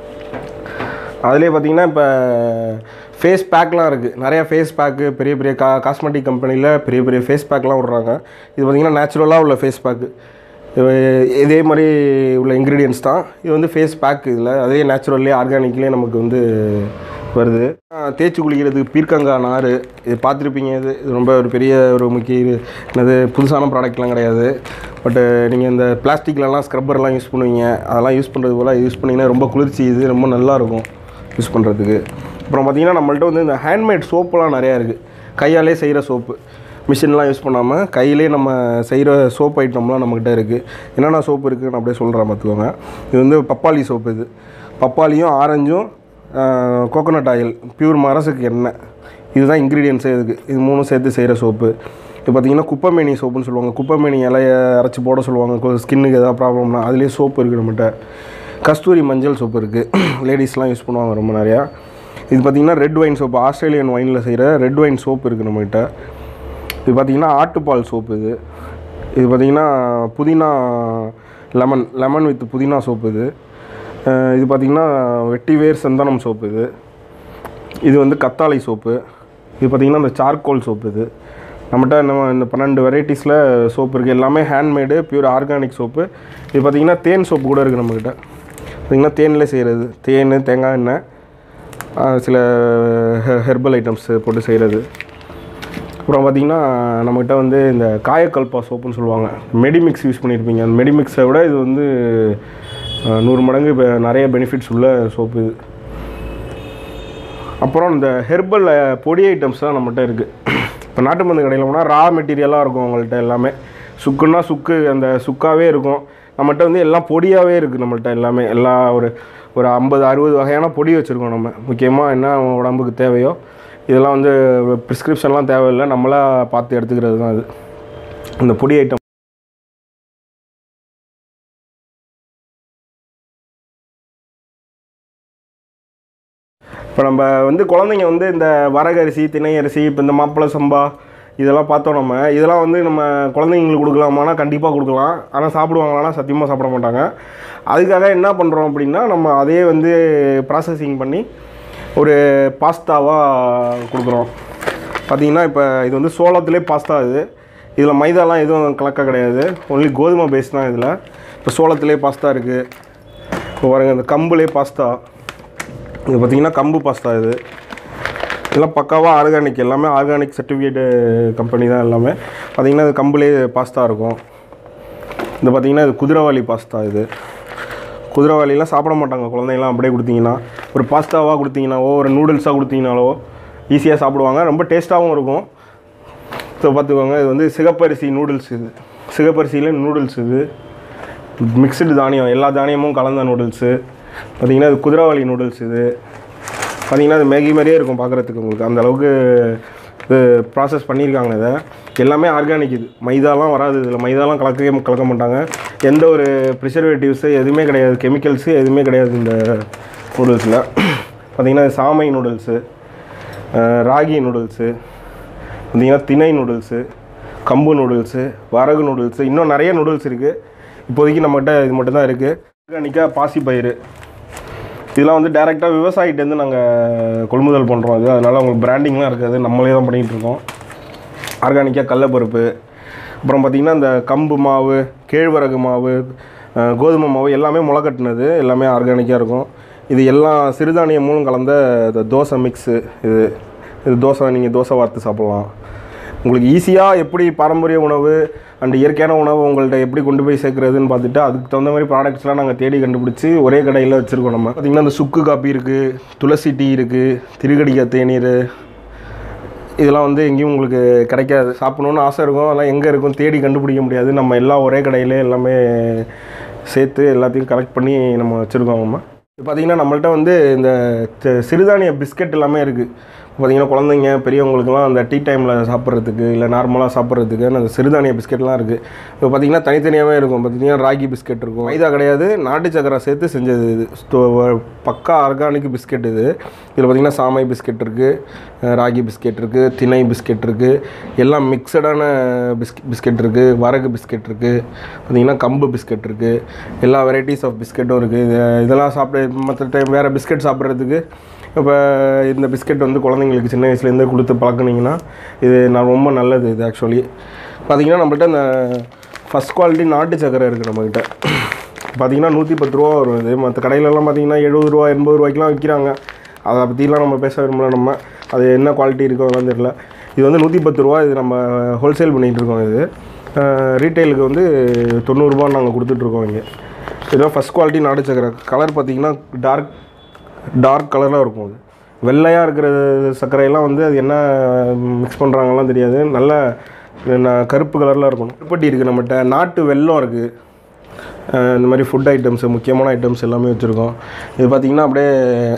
அதுலேயே பார்த்தீங்கன்னா இப்போ ஃபேஸ் பேக்லாம் இருக்குது நிறையா ஃபேஸ் பேக்கு பெரிய பெரிய கா காஸ்மெட்டிக் கம்பெனியில் பெரிய பெரிய ஃபேஸ் பேக்லாம் விட்றாங்க இது பார்த்திங்கன்னா நேச்சுரலாக உள்ள ஃபேஸ் பேக்கு இதே மாதிரி உள்ள இன்க்ரீடியன்ஸ் தான் இது வந்து ஃபேஸ் பேக் இதில் அதே நேச்சுரல்லே ஆர்கானிக்லேயே நமக்கு வந்து வருது ஆஹ் தேய்ச்சி குளிக்கிறதுக்கு பீர்க்கங்காய் நார் இது பார்த்துருப்பீங்க இது இது ரொம்ப ஒரு பெரிய ஒரு முக்கிய இது என்னது புதுசான ப்ராடக்ட்லாம் கிடையாது பட்டு நீங்கள் இந்த பிளாஸ்டிக்லலாம் ஸ்க்ரப்பர்லாம் யூஸ் பண்ணுவீங்க அதெல்லாம் யூஸ் பண்ணுறது போல் யூஸ் பண்ணிங்கன்னா ரொம்ப குளிர்ச்சி இது ரொம்ப நல்லாயிருக்கும் யூஸ் பண்ணுறதுக்கு அப்புறம் பார்த்திங்கன்னா நம்மள்ட்ட வந்து இந்த ஹேண்ட்மேட் சோப்புலாம் நிறையா இருக்குது கையாலே செய்கிற சோப்பு மிஷின்லாம் யூஸ் பண்ணாமல் கையிலே நம்ம செய்கிற சோப் ஐட்டம்லாம் நம்மக்கிட்ட இருக்குது என்னென்ன சோப்பு இருக்குன்னு அப்படியே சொல்கிறேன் பார்த்துக்கோங்க இது வந்து பப்பாளி சோப்பு இது பப்பாளியும் ஆரஞ்சும் கோகோனட் ஆயில் பியூர் மரசுக்கு எண்ணெய் இதுதான் இன்க்ரீடியன்ஸே இதுக்கு இது மூணும் சேர்த்து செய்கிற சோப்பு இது பார்த்திங்கன்னா குப்பைமேனி சோப்புன்னு சொல்லுவாங்க குப்பைமேனி இலையை அரைச்சி போட சொல்லுவாங்க ஸ்கின்னுக்கு எதாவது ப்ராப்ளம்னா அதுலேயே சோப்பு இருக்குது நம்மகிட்ட கஸ்தூரி மஞ்சள் சோப்பு இருக்குது லேடிஸ்லாம் யூஸ் பண்ணுவாங்க ரொம்ப நிறையா இது பார்த்திங்கன்னா ரெட் ஒயின் சோப்பு ஆஸ்திரேலியன் ஒயினில் செய்கிற ரெட் ஒயின் சோப்பு இருக்குது நம்மகிட்ட இது பார்த்திங்கன்னா ஆட்டுப்பால் சோப்பு இது இது பார்த்திங்கன்னா புதினா லெமன் லெமன் வித் புதினா சோப்பு இது அஹ் இது பார்த்திங்கன்னா வெட்டிவேர் சந்தனம் சோப்பு இது இது வந்து கத்தாழை சோப்பு இது பார்த்திங்கன்னா இந்த சார்கோல் சோப்பு இது நம்மகிட்ட நம்ம இந்த பன்னெண்டு வெரைட்டிஸில் சோப்பு இருக்குது எல்லாமே ஹேண்ட்மேடு பியூர் ஆர்கானிக் சோப்பு இது பார்த்திங்கன்னா தேன் சோப்பு கூட இருக்குது நம்மக்கிட்ட பார்த்திங்கன்னா தேனில் செய்கிறது தேன் தேங்காய் எண்ணெய் ஆஹ் சில ஹெர்பல் ஐட்டம்ஸ் போட்டு செய்கிறது அப்புறம் பார்த்தீங்கன்னா நம்மகிட்ட வந்து இந்த காயக்கல்பா சோப்புன்னு சொல்லுவாங்க மெடிமிக்ஸ் யூஸ் பண்ணியிருப்பீங்க அந்த மெடிமிக்ஸை விட இது வந்து அஹ், நூறு மடங்கு இப்போ நிறைய பெனிஃபிட்ஸ் உள்ள சோப்பு இது அப்புறம் இந்த ஹெர்பல் பொடி ஐட்டம்ஸ்லாம் நம்மகிட்ட இருக்குது இப்போ நாட்டு மருந்து கடையில் போனால் ரா மெட்டீரியலாக இருக்கும் உங்கள்கிட்ட எல்லாமே சுக்குன்னா சுக்கு அந்த சுக்காவே இருக்கும் நம்மகிட்ட வந்து எல்லாம் பொடியாகவே இருக்குது நம்மள்ட்ட எல்லாமே எல்லா ஒரு ஒரு ஐம்பது அறுபது வகையான பொடி வச்சுருக்கோம் நம்ம முக்கியமாக என்ன உடம்புக்கு தேவையோ இதெல்லாம் வந்து ப்ரிஸ்கிரிப்ஷன்லாம் தேவையில்லை நம்மளா பார்த்து எடுத்துக்கிறது தான் அது இந்த பொடி ஐட்டம் இப்போ நம்ம வந்து குழந்தைங்க வந்து இந்த வரகரிசி திணை அரிசி இப்போ இந்த மாப்பிள்ளை சம்பா இதெல்லாம் பார்த்தோம் நம்ம இதெல்லாம் வந்து நம்ம குழந்தைங்களுக்கு கொடுக்கலாமானா கண்டிப்பாக கொடுக்கலாம் ஆனால் சாப்பிடுவாங்களான்னா சத்தியமாக சாப்பிட மாட்டாங்க அதுக்காக என்ன பண்ணுறோம் அப்படின்னா நம்ம அதையே வந்து ப்ராசஸிங் பண்ணி ஒரு பாஸ்தாவாக கொடுக்குறோம் பார்த்தீங்கன்னா இப்போ இது வந்து சோளத்திலே பாஸ்தா இது இதில் மைதாலாம் எதுவும் கலக்க கிடையாது ஒன்லி கோதுமை பேஸ் தான் இதில் இப்போ சோளத்திலே பாஸ்தா இருக்குது இப்போ பாருங்கள் இந்த கம்புலே பாஸ்தா இது பார்த்தீங்கன்னா கம்பு பாஸ்தா இது இதெல்லாம் பக்காவாக ஆர்கானிக் எல்லாமே ஆர்கானிக் சர்டிஃபிகேட்டு கம்பெனி தான் எல்லாமே பார்த்தீங்கன்னா இது கம்புலே பாஸ்தா இருக்கும் இது பார்த்தீங்கன்னா இது குதிரவாளி பாஸ்தா இது குதிரவாளிலாம் சாப்பிட மாட்டாங்க குழந்தைங்களாம் அப்படியே கொடுத்தீங்கன்னா ஒரு பாஸ்தாவாக கொடுத்தீங்கன்னாவோ ஒரு நூடுல்ஸாக கொடுத்தீங்கனாலோ ஈஸியாக சாப்பிடுவாங்க ரொம்ப டேஸ்ட்டாகவும் இருக்கும் ஸோ பார்த்துக்கோங்க இது வந்து சிகப்பரிசி நூடுல்ஸ் இது சிகப்பரிசியில் நூடுல்ஸ் இது மிக்சடு தானியம் எல்லா தானியமும் கலந்த நூடுல்ஸு பார்த்தீங்கன்னா இது குதிரவாளி நூடுல்ஸ் இது பார்த்தீங்கன்னா அது மேகி மாதிரியே இருக்கும் பார்க்குறதுக்கு உங்களுக்கு அந்த அளவுக்கு இது ப்ராசஸ் பண்ணியிருக்காங்க இதை எல்லாமே ஆர்கானிக் இது மைதாலாம் வராது இதில் மைதாலாம் கலக்கவே கலக்க மாட்டாங்க எந்த ஒரு ப்ரிசர்வேட்டிவ்ஸு எதுவுமே கிடையாது கெமிக்கல்ஸு எதுவுமே கிடையாது இந்த நூடுல்ஸில் பார்த்தீங்கன்னா இது சாமை நூடுல்ஸு ராகி நூடுல்ஸு பார்த்தீங்கன்னா திணை நூடுல்ஸு கம்பு நூடுல்ஸு வரகு நூடுல்ஸு இன்னும் நிறைய நூடுல்ஸ் இருக்குது இப்போதைக்கு நம்மகிட்ட இது மட்டும் தான் இருக்குது ஆர்கானிக்காக பாசி பயிறு இதெல்லாம் வந்து டேரெக்டாக விவசாயிட்டேருந்து நாங்கள் கொள்முதல் பண்ணுறோம் இது அதனால் உங்களுக்கு பிராண்டிங்லாம் இருக்காது நம்மளே தான் பண்ணிகிட்டு இருக்கோம் ஆர்கானிக்காக கடலப்பருப்பு அப்புறம் பார்த்திங்கன்னா இந்த கம்பு மாவு கேழ்வரகு மாவு அஹ், கோதுமை மாவு எல்லாமே முளை கட்டினது எல்லாமே ஆர்கானிக்காக இருக்கும் இது எல்லாம் சிறுதானியமும் கலந்த இந்த தோசை மிக்ஸு இது இது தோசை நீங்கள் தோசை வார்த்து சாப்பிட்லாம் உங்களுக்கு ஈஸியாக எப்படி பாரம்பரிய உணவு அண்ட் இயற்கையான உணவு உங்கள்ட்ட எப்படி கொண்டு போய் சேர்க்குறதுன்னு பார்த்துட்டு அதுக்கு தகுந்த மாதிரி ப்ராடக்ட்ஸ்லாம் நாங்கள் தேடி கண்டுபிடிச்சி ஒரே கடையில் வச்சுருக்கோம் நம்ம பார்த்திங்கன்னா இந்த சுக்கு காப்பி இருக்குது துளசி டீ இருக்குது திருகடிக்க தேநீர் இதெல்லாம் வந்து எங்கேயும் உங்களுக்கு கிடைக்காது சாப்பிடணுன்னு ஆசை இருக்கும் அதெல்லாம் எங்கே இருக்கும் தேடி கண்டுபிடிக்க முடியாது நம்ம எல்லாம் ஒரே கடையிலே எல்லாமே சேர்த்து எல்லாத்தையும் கலெக்ட் பண்ணி நம்ம வச்சுருக்கோம் நம்ம இப்போ பார்த்தீங்கன்னா நம்மள்ட்ட வந்து இந்த சி- சிறுதானிய பிஸ்கட் எல்லாமே இருக்குது பார்த்தீங்கன்னா குழந்தைங்க பெரியவங்களுக்குலாம் அந்த டீ டைமில் சாப்பிட்றதுக்கு இல்லை நார்மலாக சாப்பிட்றதுக்கு அந்த சிறுதானிய பிஸ்கெட்லாம் இருக்குது இப்போ பார்த்தீங்கன்னா தனித்தனியாகவே இருக்கும் பார்த்தீங்கன்னா ராகி பிஸ்கெட் இருக்கும் மைதா கிடையாது நாட்டு சக்கரை சேர்த்து செஞ்சது இது ஸ்டோ- பக்கா ஆர்கானிக் பிஸ்கெட் இது இதில் பார்த்தீங்கன்னா சாமை பிஸ்கெட் இருக்குது ராகி பிஸ்கெட் இருக்குது திணை பிஸ்கெட் இருக்குது எல்லாம் மிக்சடான பிஸ்க் பிஸ்கெட் இருக்குது வரகு பிஸ்கெட் இருக்குது பார்த்தீங்கன்னா கம்பு பிஸ்கெட் இருக்குது எல்லா வெரைட்டிஸ் ஆஃப் பிஸ்கெட்டும் இருக்குது இது இதெல்லாம் சாப்பிட மற்ற டைம் வேறு பிஸ்கெட் சாப்பிட்றதுக்கு இப்போ இந்த பிஸ்கெட் வந்து குழந்தைங்களுக்கு சின்ன வயசுலேருந்தே கொடுத்து பழக்குனீங்கன்னா இது நான் ரொம்ப நல்லது இது ஆக்சுவலி பார்த்தீங்கன்னா நம்மள்ட்ட இந்த ஃபஸ்ட் குவாலிட்டி நாட்டு சக்கரை இருக்குது நம்மக்கிட்ட பார்த்தீங்கன்னா நூற்றி பத்து ரூபா வரும் இது மற்ற கடையிலலாம் பார்த்தீங்கன்னா எழுபது ரூபா எண்பது ரூபாய்க்குலாம் விற்கிறாங்க அதை பற்றிலாம் நம்ம பேச விரும்பல நம்ம அது என்ன குவாலிட்டி இருக்கோ அதெல்லாம் தெரியல இது வந்து நூற்றி பத்து ரூபா இது நம்ம ஹோல்சேல் பண்ணிகிட்டு இருக்கோம் இது ரீட்டைலுக்கு வந்து தொண்ணூறுரூபா நாங்கள் கொடுத்துட்ருக்கோம் இங்கே இதெல்லாம் ஃபஸ்ட் குவாலிட்டி நாட்டு சக்கரை கலர் பார்த்தீங்கன்னா டார்க் டார்க் கலரில் இருக்கும் அது வெள்ளையாக இருக்கிற சர்க்கரையெல்லாம் வந்து அது என்ன மிக்ஸ் பண்ணுறாங்கலாம் தெரியாது நல்ல ந- கருப்பு கலரில் இருக்கும் கருப்பட்டி இருக்குது நம்மகிட்ட நாட்டு வெல்லம் இருக்குது அஹ் இந்த மாதிரி ஃபுட் ஐட்டம்ஸ் முக்கியமான ஐட்டம்ஸ் எல்லாமே வச்சுருக்கோம் இது பார்த்திங்கன்னா அப்படியே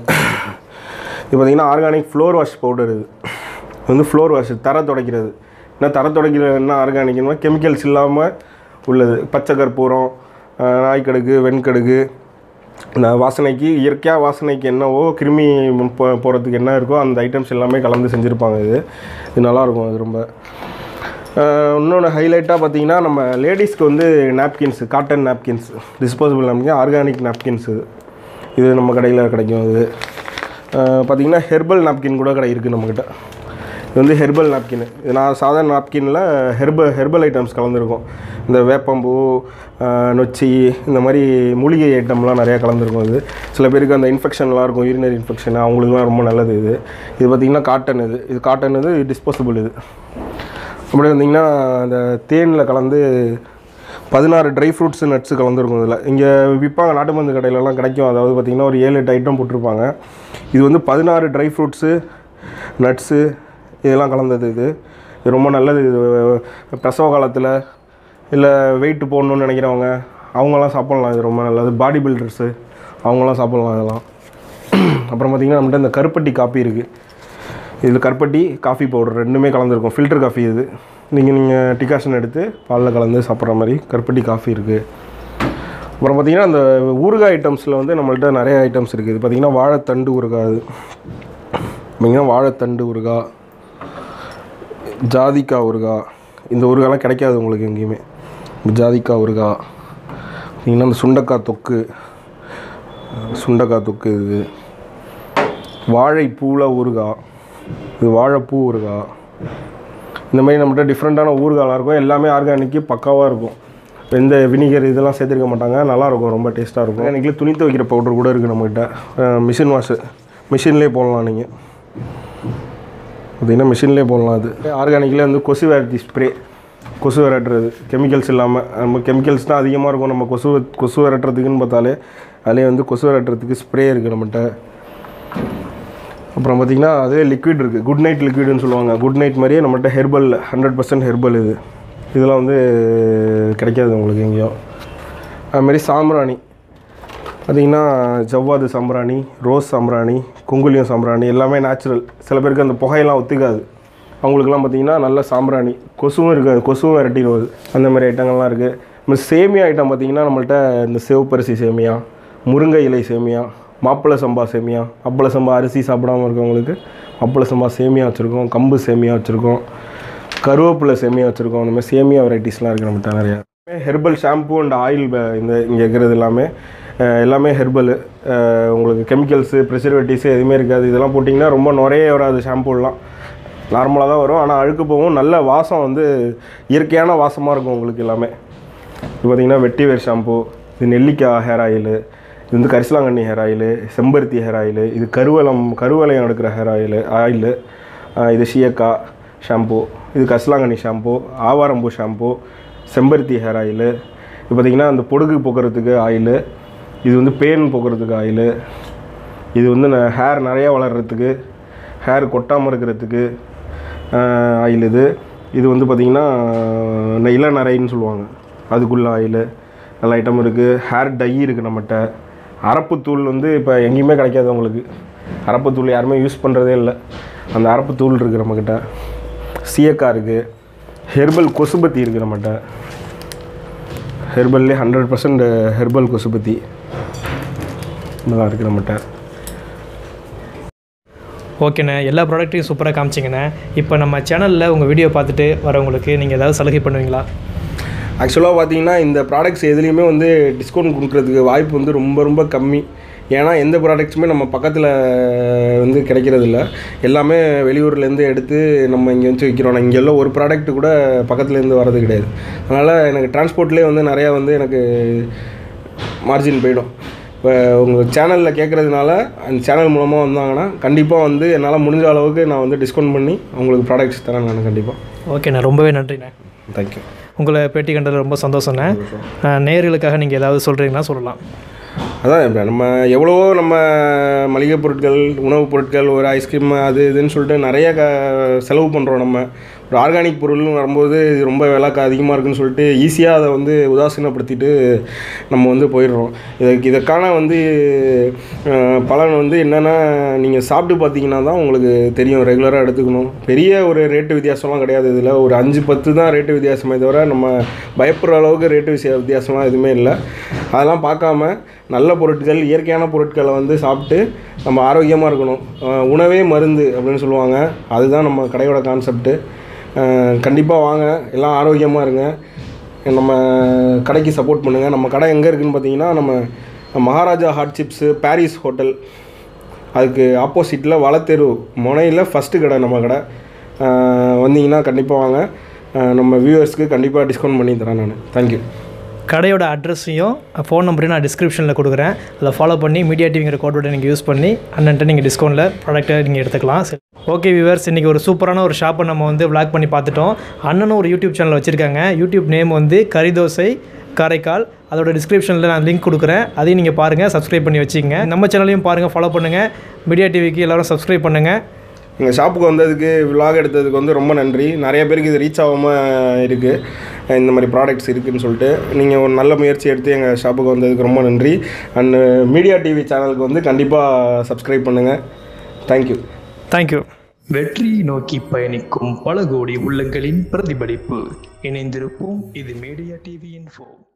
இது பார்த்திங்கன்னா ஆர்கானிக் ஃப்ளோர் வாஷ் பவுடர் இது இது வந்து ஃப்ளோர் வாஷ் தர துடைக்கிறது என்ன தர துடைக்கிறது என்ன ஆர்கானிக்னா கெமிக்கல்ஸ் இல்லாமல் உள்ளது பச்சை கற்பூரம் அஹ் நாய்க்கடுகு வெண்கடுகு இந்த வாசனைக்கு இயற்கையாக வாசனைக்கு என்னவோ கிருமி போ- போகிறதுக்கு என்ன இருக்கோ அந்த ஐட்டம்ஸ் எல்லாமே கலந்து செஞ்சுருப்பாங்க இது இது நல்லாயிருக்கும் அது ரொம்ப இன்னொன்று ஹைலைட்டாக பார்த்தீங்கன்னா நம்ம லேடிஸ்க்கு வந்து napkins cotton napkins disposable napkin organic napkins இது இது நம்ம கடையில் கிடைக்கும் இது பார்த்தீங்கன்னா ஹெர்பல் நாப்கின் கூட கடை இருக்குது நம்மக்கிட்ட இது வந்து ஹெர்பல் நாப்கின் இது நான் சாதாரண நாப்கினில் ஹெர்பல் ஹெர்பல் ஐட்டம்ஸ் கலந்துருக்கும் இந்த வேப்பம்பூ அஹ், நொச்சி இந்த மாதிரி மூலிகை ஐட்டம்லாம் நிறையா கலந்துருக்கும் இது சில பேருக்கு அந்த இன்ஃபெக்ஷன்லாம் இருக்கும் யூரினரி இன்ஃபெக்ஷன் அவங்களுக்குலாம் ரொம்ப நல்லது இது இது பார்த்திங்கன்னா காட்டன் இது இது காட்டன் இது டிஸ்போசபிள் இது அப்படியே வந்தீங்கன்னா அந்த தேனில் கலந்து பதினாறு ட்ரை ஃப்ரூட்ஸ் நட்ஸு கலந்துருக்கும் இதில் இங்கே விற்பாங்க நாட்டு மருந்து கடையிலலாம் கிடைக்கும் அதாவது பார்த்திங்கன்னா ஒரு ஏழு எட்டு ஐட்டம் போட்டிருப்பாங்க இது வந்து பதினாறு ட்ரை ஃப்ரூட்ஸு நட்ஸு இதெல்லாம் கலந்தது இது இது ரொம்ப நல்லது இது பிரசவ காலத்தில் இல்லை வெயிட் போடணும்னு நினைக்கிறவங்க அவங்களாம் சாப்பிட்லாம் இது ரொம்ப நல்லது பாடி பில்டர்ஸு அவங்களாம் சாப்பிட்லாம் இதெல்லாம் அப்புறம் பார்த்திங்கன்னா நம்மகிட்ட இந்த கருப்பட்டி காப்பி இருக்குது இதில் கருப்பட்டி காஃபி பவுடர் ரெண்டுமே கலந்துருக்கும் ஃபில்டர் காஃபி இது நீங்கள் நீங்கள் டிகாஷன் எடுத்து பாலில் கலந்து சாப்பிட்ற மாதிரி கருப்பட்டி காஃபி இருக்குது அப்புறம் பார்த்திங்கன்னா அந்த ஊறுகாய் ஐட்டம்ஸில் வந்து நம்மள்ட்ட நிறைய ஐட்டம்ஸ் இருக்குது இது பார்த்திங்கன்னா வாழைத்தண்டு ஊறுகாய் இது பார்த்திங்கன்னா வாழைத்தண்டு ஊறுகாய் ஜாதிக்காய் ஊறுகாய் இந்த ஊறுகாய்லாம் கிடைக்காது உங்களுக்கு எங்கேயுமே ஜாதிக்காய் ஊறுகாய் பார்த்திங்கன்னா இந்த சுண்டக்காய் தொக்கு சுண்டக்காய் தொக்கு இது வாழைப்பூவில் ஊறுகாய் இது வாழைப்பூ ஊறுகாய் இந்த மாதிரி நம்மகிட்ட டிஃப்ரெண்ட்டான ஊறுகாய்லாம் இருக்கும் எல்லாமே ஆர்கானிக்கு பக்காவாக இருக்கும் எந்த வினிகர் இதெல்லாம் சேர்த்துருக்க மாட்டாங்க நல்லாயிருக்கும் ரொம்ப டேஸ்ட்டாக இருக்கும் இன்றைக்கி துணி துவைக்கிற பவுடர் கூட இருக்குது நம்மகிட்ட மிஷின் வாஷு மிஷின்லேயே போடலாம் நீங்கள் பார்த்திங்கன்னா மிஷின்லேயே போடலாம் அது ஆர்கானிக்கில் வந்து கொசு வேரட்டி ஸ்ப்ரே கொசு விரட்டுறது கெமிக்கல்ஸ் இல்லாமல் நம்ம கெமிக்கல்ஸ் தான் அதிகமாக இருக்கும் நம்ம கொசு கொசு விரட்டுறதுக்குன்னு பார்த்தாலே அதுலேயே வந்து கொசு விரட்டுறதுக்கு ஸ்ப்ரே இருக்குது நம்மகிட்ட அப்புறம் பார்த்திங்கன்னா அதே லிக்விட் இருக்குது குட் நைட் லிக்விடுன்னு சொல்லுவாங்க குட் நைட் மாதிரியே நம்மகிட்ட ஹெர்பல் ஹண்ட்ரட் பர்சன்ட் ஹெர்பல் இது இதெல்லாம் வந்து கிடைக்காது உங்களுக்கு எங்கேயும் அதுமாரி சாம்பிராணி பார்த்திங்கன்னா ஜவ்வாது சாம்பிராணி ரோஸ் சாம்பிராணி குங்குலியம் சாம்பிராணி எல்லாமே நேச்சுரல் சில பேருக்கு அந்த புகையெல்லாம் ஒத்துக்காது அவங்களுக்குலாம் பார்த்திங்கன்னா நல்ல சாம்பிராணி கொசுவும் இருக்காது கொசுவும் விரட்டிடுவது அந்த மாதிரி ஐட்டங்கள்லாம் இருக்குது நம்ம சேமியா ஐட்டம் பார்த்திங்கன்னா நம்மள்ட்ட இந்த சிவப்பரிசி சேமியா முருங்கை இலை சேமியா மாப்பிள்ளை சம்பா சேமியா அப்பள சம்பா அரிசி சாப்பிடாம இருக்கவங்களுக்கு அப்பள சம்பா சேமியா வச்சுருக்கோம் கம்பு சேமியா வச்சுருக்கோம் கருவேப்பிலை சேமியா வச்சுருக்கோம் அந்த மாதிரி சேமியா வெரைட்டிஸ்லாம் இருக்குது நம்மகிட்ட நிறையா ஹெர்பல் ஷாம்பு அண்ட் ஆயில் இந்த இங்கே இருக்கிறது எல்லாமே அஹ் எல்லாமே ஹெர்பல் உங்களுக்கு கெமிக்கல்ஸு ப்ரிசர்வேட்டிவ்ஸு எதுவுமே இருக்காது இதெல்லாம் போட்டிங்கன்னா ரொம்ப நுரையே வராது ஷாம்புலாம் நார்மலாக தான் வரும் ஆனால் அழுக்கு போகும் நல்ல வாசம் வந்து இயற்கையான வாசமாக இருக்கும் உங்களுக்கு எல்லாமே இது பார்த்திங்கன்னா வெட்டி வேர் ஷாம்பு இது நெல்லிக்காய் ஹேர் ஆயிலு இது வந்து கரிசலாங்கண்ணி ஹேர் ஆயிலு செம்பருத்தி ஹேர் ஆயிலு இது கருவலம் கருவலயம் எடுக்கிற ஹேர் ஆயிலு ஆயிலு இது ஷியக்கா ஷாம்பு இது கரிசலாங்கண்ணி ஷாம்பு ஆவாரம்பூ ஷாம்பு செம்பருத்தி ஹேர் ஆயிலு இது பார்த்திங்கன்னா அந்த பொடுகு போக்குறதுக்கு ஆயிலு இது வந்து பேன் போக்குறதுக்கு ஆயிலு இது வந்து ஹேர் நிறைய வளர்கிறதுக்கு ஹேர் கொட்டாமல் இருக்கிறதுக்கு ஆயில் இது இது வந்து பார்த்திங்கன்னா ந- இளநரைன்னு சொல்லுவாங்க அதுக்குள்ள ஆயில் நல்ல ஐட்டம் இருக்குது ஹேர் டை இருக்குது நம்மகிட்ட அரப்புத்தூள் வந்து இப்போ எங்கேயுமே கிடைக்காது உங்களுக்கு அரப்புத்தூள் யாருமே யூஸ் பண்ணுறதே இல்லை அந்த அரப்புத்தூள் இருக்குது நம்மக்கிட்ட சீயக்காய் இருக்குது ஹெர்பல் கொசுபத்தி இருக்குது நம்மகிட்ட ஹெர்பல்லே ஹண்ட்ரட் பர்சன்ட் ஹெர்பல் கொசுபத்தி இதெல்லாம் இருக்குது நம்மகிட்ட ஓகேண்ணே எல்லா ப்ராடக்ட்டையும் சூப்பராக காமிச்சிங்கண்ணே இப்போ நம்ம சேனலில் உங்கள் வீடியோ பார்த்துட்டு வரவங்களுக்கு நீங்கள் ஏதாவது சலுகை பண்ணுவீங்களா ஆக்சுவலாக பார்த்தீங்கன்னா இந்த ப்ராடக்ட்ஸ் எதுலேயுமே வந்து டிஸ்கவுண்ட் கொடுக்குறதுக்கு வாய்ப்பு வந்து ரொம்ப ரொம்ப கம்மி ஏன்னா எந்த ப்ராடக்ட்ஸுமே நம்ம பக்கத்தில் வந்து கிடைக்கிறது இல்ல எல்லாமே வெளியூர்லேருந்து எடுத்து நம்ம இங்கே வந்து விற்கிறோம் நான் இங்கே எல்லாம் ஒரு ப்ராடக்ட் கூட பக்கத்துலேருந்து வர்றது கிடையாது அதனால் எனக்கு டிரான்ஸ்போர்ட்லேயே வந்து நிறையா வந்து எனக்கு மார்ஜின் போயிடும் இப்போ உங்கள் சேனலில் கேட்குறதுனால அந்த சேனல் மூலமாக வந்தாங்கன்னா கண்டிப்பாக வந்து என்னால் முடிஞ்ச அளவுக்கு நான் வந்து டிஸ்கவுண்ட் பண்ணி உங்களுக்கு ப்ராடக்ட்ஸ் தரேன் நான் கண்டிப்பாக ஓகேண்ணே ரொம்பவே நன்றிண்ணே தேங்க்யூ உங்களை பேட்டி கண்டது ரொம்ப சந்தோஷண்ணே அஹ் நேயர்களுக்காக நீங்கள் ஏதாவது சொல்கிறீங்கன்னா சொல்லலாம் அதான் இப்போ நம்ம எவ்வளவோ நம்ம மளிகை பொருட்கள் உணவுப் பொருட்கள் ஒரு ஐஸ்கிரீம் அது இதுன்னு சொல்லிட்டு நிறைய க செலவு பண்ணுறோம் நம்ம ஒரு ஆர்கானிக் பொருள்னு வரும்போது இது ரொம்ப விலை க- அதிகமாக இருக்குன்னு சொல்லிட்டு ஈஸியாக அதை வந்து உதாசீனப்படுத்திட்டு நம்ம வந்து போயிடுறோம் இதுக்கு இதற்கான வந்து அஹ், பலன் வந்து என்னென்னா நீங்கள் சாப்பிட்டு பார்த்தீங்கன்னா தான் உங்களுக்கு தெரியும் ரெகுலராக எடுத்துக்கணும் பெரிய ஒரு ரேட்டு வித்தியாசம்லாம் கிடையாது இதில் ஒரு அஞ்சு பத்து தான் ரேட்டு வித்தியாசமே தவிர நம்ம பயப்படுற அளவுக்கு ரேட்டு வித்தியா வித்தியாசம்லாம் எதுவுமே இல்லை அதெல்லாம் பார்க்காம நல்ல பொருட்கள் இயற்கையான பொருட்களை வந்து சாப்பிட்டு நம்ம ஆரோக்கியமாக இருக்கணும் அஹ் உணவே மருந்து அப்படின்னு சொல்லுவாங்க அதுதான் நம்ம கடையோட கான்செப்ட்டு கண்டிப்பாக வாங்க எல்லாம் ஆரோக்கியமாக இருங்க நம்ம கடைக்கு சப்போர்ட் பண்ணுங்கள் நம்ம கடை எங்கே இருக்குதுன்னு பார்த்தீங்கன்னா நம்ம Maharaja hot chips Paris hotel அதுக்கு ஆப்போசிட்டில் வளத்தெரு முனையில் ஃபஸ்ட்டு கடை நம்ம கடை அஹ் வந்தீங்கன்னா கண்டிப்பாக வாங்க அஹ் நம்ம வியூவர்ஸ்க்கு கண்டிப்பாக டிஸ்கவுண்ட் பண்ணி தரேன் நான் தேங்க்யூ கடையோட அட்ரஸையும் ஃபோன் நம்பரையும் நான் டிஸ்கிரிப்ஷனில் கொடுக்குறேன் அதை ஃபாலோ பண்ணி மீடியா டிவிங்கிற கோடோட நீங்கள் யூஸ் பண்ணி அண்ணன்ட்ட நீங்கள் டிஸ்கவுண்ட்டில் ப்ராடக்ட்டை நீங்கள் எடுத்துக்கலாம் சரி ஓகே வியூவர்ஸ் இன்றைக்கி ஒரு சூப்பரான ஒரு ஷாப்பை நம்ம வந்து விளாக் பண்ணி பார்த்துட்டோம் அண்ணனும் ஒரு யூடியூப் சேனல் வச்சுருக்காங்க யூடியூப் நேம் வந்து கரிதோசை காரைக்கால் அதோட டிஸ்கிரிப்ஷனில் நான் லிங்க் கொடுக்குறேன் அதையும் நீங்கள் பாருங்கள் சப்ஸ்கிரைப் பண்ணி வச்சுக்கங்க நம்ம சேனலையும் பாருங்கள் ஃபாலோ பண்ணுங்கள் மீடியா டிவிக்கு எல்லோரும் சப்ஸ்கிரைப் பண்ணுங்கள் எங்கள் ஷாப்புக்கு வந்ததுக்கு விலாக் எடுத்ததுக்கு வந்து ரொம்ப நன்றி நிறைய பேருக்கு இது ரீச் ஆகாமல் இருக்குது இந்த மாதிரி ப்ராடக்ட்ஸ் இருக்குதுன்னு சொல்லிட்டு நீங்கள் ஒரு நல்ல முயற்சி எடுத்து எங்கள் ஷாப்புக்கு வந்ததுக்கு ரொம்ப நன்றி அண்டு மீடியா டிவி சேனலுக்கு வந்து கண்டிப்பாக சப்ஸ்கிரைப் பண்ணுங்கள் தேங்க்யூ தேங்க்யூ வெற்றியை நோக்கி பயணிக்கும் பல கோடி உள்ளங்களின் பிரதிபலிப்பு இணைந்திருப்போம் இது மீடியா டிவி இன்ஃபோ